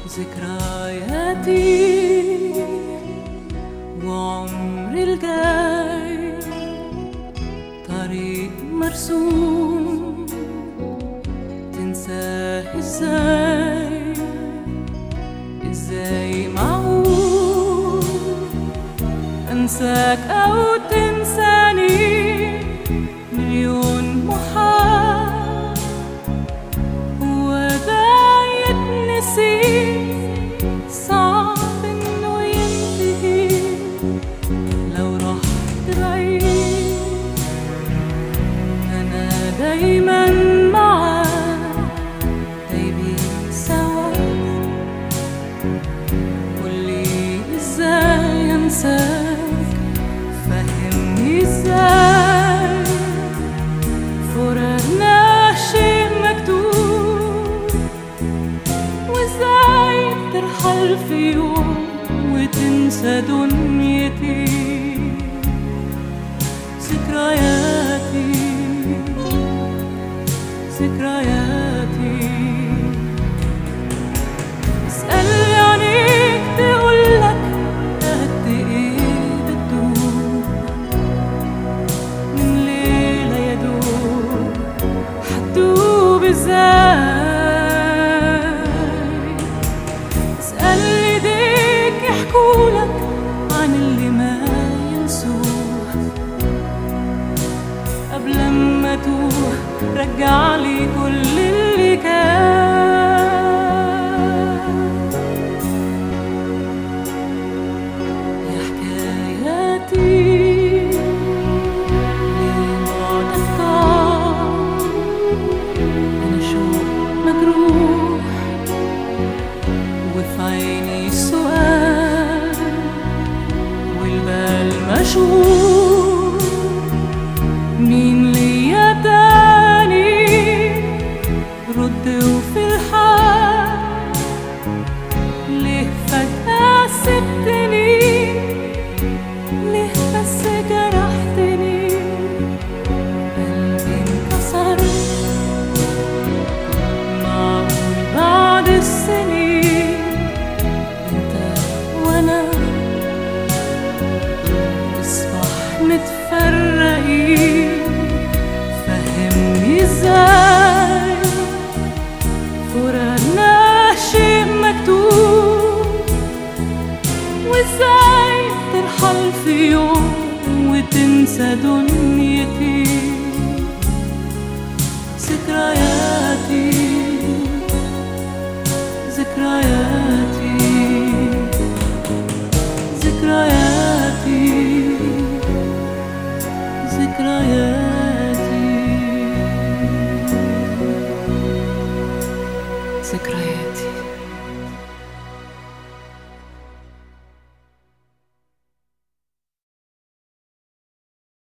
ذكرياتي وعمري الجاي طريق مرسوم تنساه ازاي ازاي معقول انساك او تنساني مليون محال هو ده يتنسي صعب انه ينتهي لو رحت بعيد انا دايما معاك دايبين سوا قولي ازاي انساك فهمني ازاي فراقنا شيء مكتوب وازاي ترحل في يوم وتنسى دنيتي ذكرياتي ذكرياتي اسأل عينيك تقولك قد ايه بتدوب من ليلة يا دوب حتدوب ازاي اسأل ايديك يحكولك عن اللي ما ينسوه قبل ما توه رجع لي كل اللي كان يا حكاياتي ليه بعدك طال أنا شوق مجروح وفي عيني سؤال والبال مشغول مين ليا تاني رد وفي الحال ليه فجأة سبتني ليه بس جرحتني قلبي انكسر معقول بعد السنين انت وانا نصبح متفرقين فهمني ازاي فراقنا شيء مكتوب وازاي ترحل في يوم وتنسى دنيتي ذكرياتي ذكرياتي ذكرياتي ذكرياتي ذكرياتي